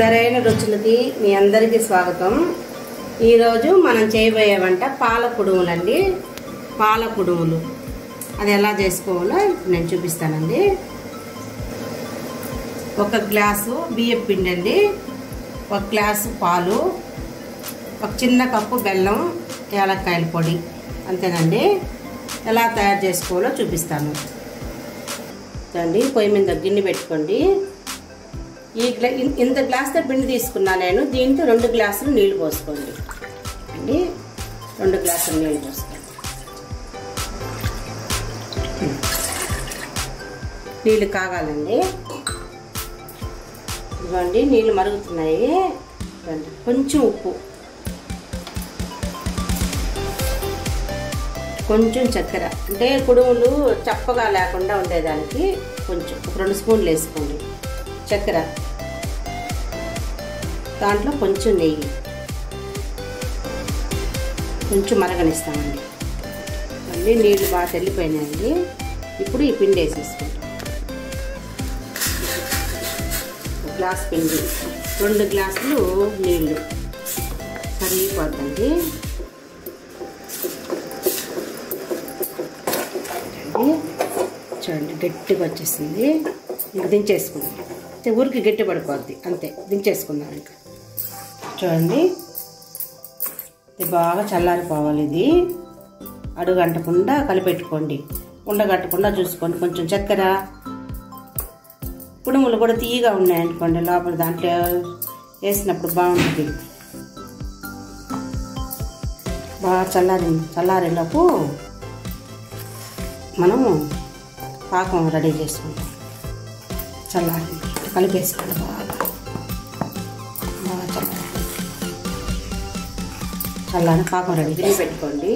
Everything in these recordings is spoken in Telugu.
సరైన రుచులకి మీ అందరికీ స్వాగతం ఈరోజు మనం చేయబోయే వంట పాల కుడుములండి పాల కుడుములు అది ఎలా చేసుకోవాలో నేను చూపిస్తానండి ఒక గ్లాసు బియ్యం పిండి అండి ఒక గ్లాసు పాలు ఒక చిన్న కప్పు బెల్లం యాలక్కాయల పొడి అంతేనండి ఎలా తయారు చేసుకోవాలో చూపిస్తాను అండి పొయ్యి మీద గిన్నె పెట్టుకోండి ఈ గ్లా ఇన్- ఇంత గ్లాసుతో పిండి తీసుకున్నా నేను దీంట్లో రెండు గ్లాసులు నీళ్లు పోసుకోండి అండి రెండు గ్లాసులు నీళ్లు పోసుకోండి నీళ్ళు కాగాలండి ఇదిగోండి నీళ్ళు మరుగుతున్నాయి ఇదిగోండి. కొంచెం ఉప్పు కొంచెం చక్కెర అంటే కుడుములు చప్పగా లేకుండా ఉండేదానికి కొంచెం ఒక రెండు స్పూన్లు వేసుకోండి చక్కెర దాంట్లో కొంచెం నెయ్యి కొంచెం మరగనిస్తామండి మళ్ళీ నీళ్ళు బాగా తెల్లిపోయినాయండి ఇప్పుడు ఈ పిండి వేసేసుకుంటాం ఒక గ్లాస్ పిండి రెండు గ్లాసులు నీళ్ళు సరిపోద్దండి చూడండి చూడండి గట్టిగా వచ్చేసింది ఇంక దించేసుకుందాం అంటే ఊరికి గట్టి పడిపోద్ది అంతే దించేసుకుందాం ఇంకా చూడండి ఇది బాగా చల్లారిపోవాలి ఇది అడుగు అంటకుండా కలిపెట్టుకోండి ఉండగట్టకుండా చూసుకోండి కొంచెం చక్కెర కుడుములు కూడా తీయగా ఉన్నాయనుకోండి లోపల దాంట్లో వేసినప్పుడు బాగుంటుంది బాగా చల్లారి చల్లారేలోపు మనము పాకం రెడీ చేసుకుంటాం చల్లారి కలిపేసుకోండి బాగా బాగా చల్లారి చల్లారి పాకం రెడీ చేసి పెట్టుకోండి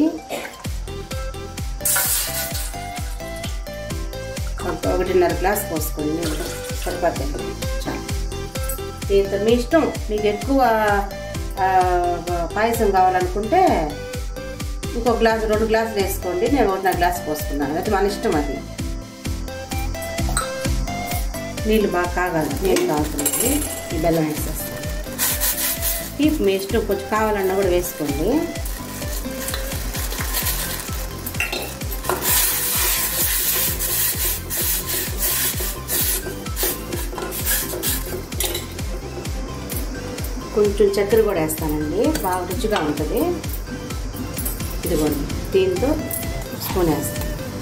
ఒక ఒకటిన్నర గ్లాస్ పోసుకోండి నీళ్ళు సరిపోతాయి చాలు దీంతో మీ ఇష్టం మీకు ఎక్కువ ఆ, పాయసం కావాలనుకుంటే ఇంకో గ్లాస్ రెండు గ్లాసులు వేసుకోండి నేను ఒకటిన్నర గ్లాస్ పోసుకున్నాను అది మన ఇష్టం అది నీళ్ళు బాగా కాగాలి నీళ్ళు కాగుతుంది ఈ బెల్లం వేసేస్తాను తీపి మీ ఇష్టం కొంచెం కావాలన్నా కూడా వేసుకోండి కొంచెం చక్కెర కూడా వేస్తానండి బాగా రుచిగా ఉంటుంది ఇదిగోండి దీంతో స్పూన్ వేస్తాను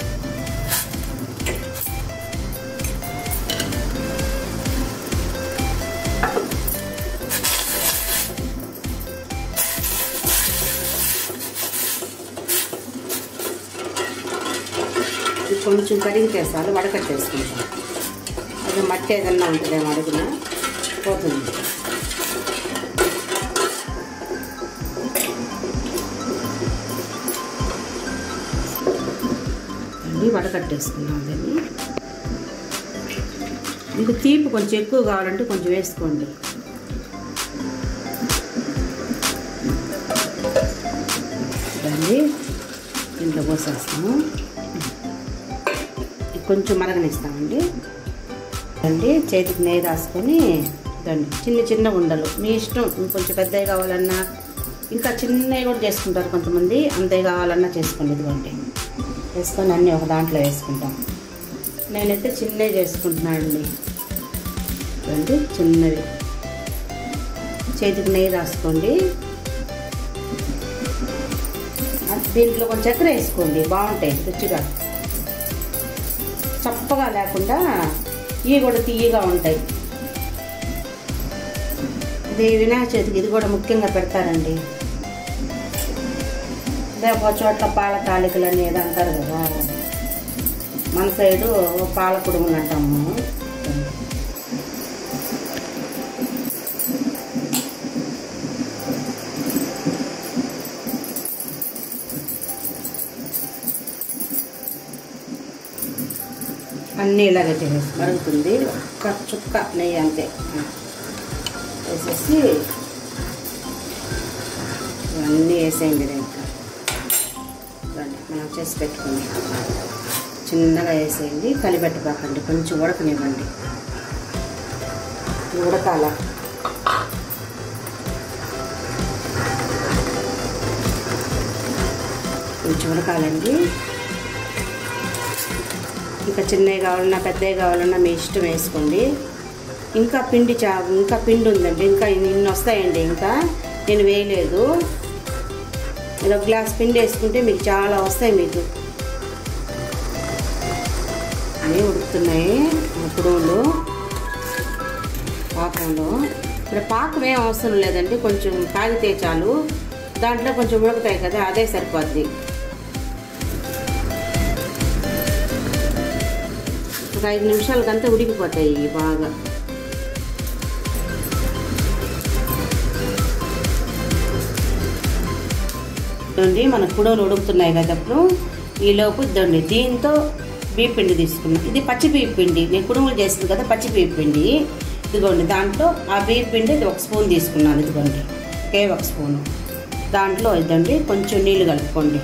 ఇది కొంచెం కరిగితేసాలు వడకట్టేసుకుంటాం అది మట్టి ఏదన్నా ఉంటుందేమో అడుగున పోతుంది అన్నీ వడకట్టేసుకున్నాం దాన్ని మీకు తీపి కొంచెం ఎక్కువ కావాలంటే కొంచెం వేసుకోండి దాన్ని దీంట్లో పోసేస్తాము ఇది కొంచెం మరగనిస్తామండి అండి చేతికి నెయ్యి రాసుకొని దాన్ని చిన్న చిన్న ఉండలు మీ ఇష్టం ఇంకొంచెం పెద్దవి కావాలన్నా ఇంకా చిన్నవి కూడా చేసుకుంటారు కొంతమంది అంతే కావాలన్నా చేసుకోండి ఇదిగోండి వేసుకొని అన్నీ ఒక దాంట్లో వేసుకుంటాం నేనైతే చిన్నవి చేసుకుంటున్నానండి చూడండి చిన్నవి చేతికి నెయ్యి రాసుకోండి దీంట్లో కొంచెం చక్కెర వేసుకోండి బాగుంటాయి రుచిగా చప్పగా లేకుండా ఇవి కూడా తీయగా ఉంటాయి ఇది వినాయక చవితికి ఇది కూడా ముఖ్యంగా పెడతారండి లేకపోతే చోట్ల పాల తాలికలు అనేది అంటారు కదా మన సైడు పాల కుడుములు అంటాము అన్నీ ఇలాగే చేసేసి మరుగుతుంది ఒక్క చుక్క నెయ్యి అంతే వేసేసి ఇవన్నీ వేసేయండి దీంట్లో ఇవన్నీ మనం చేసి పెట్టుకుని చిన్నగా వేసేయండి కలిపెట్టబాకండి కొంచెం ఉడకనివ్వండి ఉడకాల కొంచెం ఉడకాలండి ఇంకా చిన్నవి కావాలన్నా పెద్దవి కావాలన్నా మీ ఇష్టం వేసుకోండి ఇంకా పిండి చా ఇంకా పిండి ఉందండి ఇంకా ఇన్ని వస్తాయండి ఇంకా నేను వేయలేదు ఇది ఒక గ్లాస్ పిండి వేసుకుంటే మీకు చాలా వస్తాయి మీకు అన్నీ ఉడుకుతున్నాయి కుడుములు పాకంలో ఇక్కడ పాకం ఏం అవసరం లేదండి కొంచెం తాగితే చాలు దాంట్లో కొంచెం ఉడుకుతాయి కదా అదే సరిపోద్ది ఒక ఐదు నిమిషాలకంతా ఉడికిపోతాయి బాగా ఇదండి మన కుడవలు ఉడుకుతున్నాయి కదా అప్పుడు ఈలోపు ఇదండి దీంతో బియ్య పిండి తీసుకున్నాం ఇది పచ్చి బియ్య పిండి నేను కుడుములు చేసింది కదా పచ్చి బియ్య పిండి ఇదిగోండి దాంట్లో ఆ బియ్య పిండి ఇది ఒక స్పూన్ తీసుకున్నాను ఇదిగోండి ఒకే ఒక స్పూను దాంట్లో ఇదండి కొంచెం నీళ్ళు కలుపుకోండి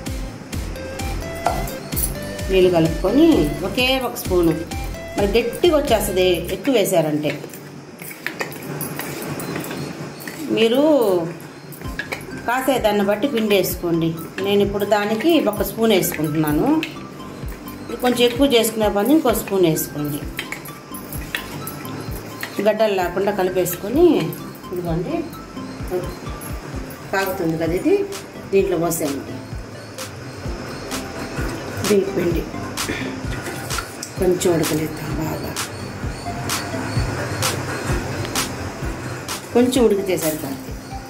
నీళ్ళు కలుపుకొని ఒకే ఒక స్పూను మరి గట్టిగా వచ్చేస్తుంది ఎక్కువ వేసారంటే మీరు కాసే దాన్ని బట్టి పిండి వేసుకోండి నేను ఇప్పుడు దానికి ఒక స్పూన్ వేసుకుంటున్నాను ఇది కొంచెం ఎక్కువ చేసుకునే పని ఇంకో స్పూన్ వేసుకోండి గడ్డలు లేకుండా కలిపేసుకొని ఇదిగోండి కాగుతుంది కదా ఇది దీంట్లో పోసేయండి బియ్య పిండి కొంచెం ఉడకలేద్దాం బాగా కొంచెం ఉడికితే సరిపోతుంది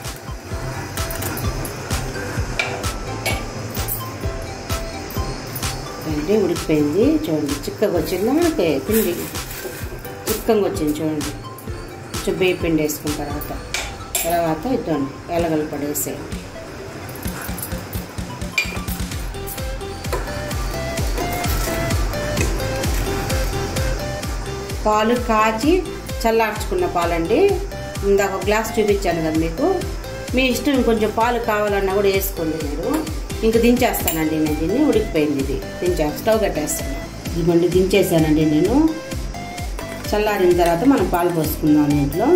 అంటే ఉడికిపోయింది చూడండి చిక్కగా వచ్చిందా మనకి పిండి చిక్కగా వచ్చింది చూడండి కొంచెం బియ్య పిండి వేసుకున్న తర్వాత తర్వాత ఇద్దండి ఎలగలు పడేసేయండి పాలు కాచి చల్లార్చుకున్న పాలండి ఇందాక ఒక గ్లాస్ చూపించాను కదా మీకు మీ ఇష్టం ఇంకొంచెం పాలు కావాలన్నా కూడా వేసుకోండి మీరు ఇంక దించేస్తానండి నేను దీన్ని ఉడికిపోయింది ఇది దించే స్టవ్ కట్టేస్తాను ఇదిగోండి దించేసానండి నేను చల్లారిన తర్వాత మనం పాలు పోసుకుందాం ఇంట్లో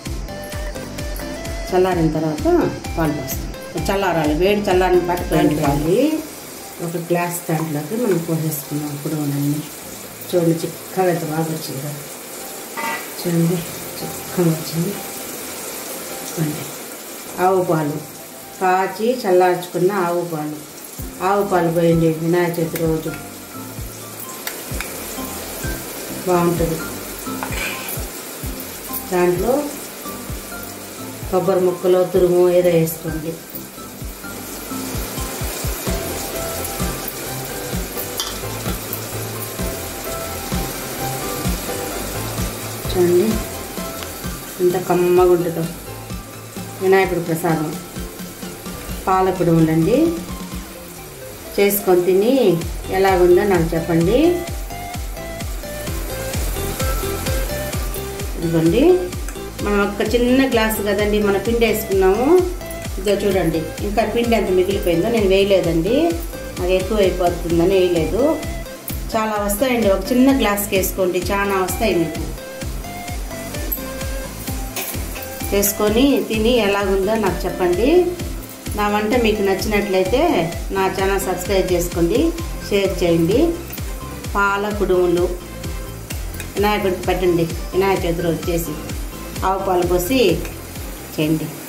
చల్లారిన తర్వాత పాలు పోస్తాం చల్లారాలి వేడి చల్లారిన పాటు పాలు ఒక గ్లాస్ దాంట్లోకి మనం పోసేసుకున్నాం ఇప్పుడు అన్నీ చూడండి చిక్కగా అయితే బాగా వచ్చింది కదా చూడండి చిక్కగా వచ్చింది చూడండి ఆవు పాలు కాచి చల్లార్చుకున్న ఆవు పాలు ఆవు పాలు పోయండి వినాయక చవితి రోజు బాగుంటుంది దాంట్లో కొబ్బరి ముక్కలు తురుము ఏదో వేసుకోండి చూడండి ఎంత కమ్మగా ఉంటుందో వినాయకుడి ప్రసాదం పాలకుడు ఉండండి చేసుకొని తిని ఎలాగుందో నాకు చెప్పండి ఇదిగోండి మనం ఒక చిన్న గ్లాసు కదండి మన పిండి వేసుకున్నాము ఇదో చూడండి ఇంకా పిండి ఎంత మిగిలిపోయిందో నేను వేయలేదండి నాకు ఎక్కువ అయిపోతుందని వేయలేదు చాలా వస్తాయండి ఒక చిన్న గ్లాస్కి వేసుకోండి చాలా వస్తాయి మీకు చేసుకొని తిని ఎలాగుందో నాకు చెప్పండి నా వంట మీకు నచ్చినట్లయితే నా ఛానల్ సబ్స్క్రైబ్ చేసుకోండి షేర్ చేయండి పాల కుడుములు వినాయకుడికి పెట్టండి వినాయక చవితి రోజు చేసి ఆవు పాలు పోసి చేయండి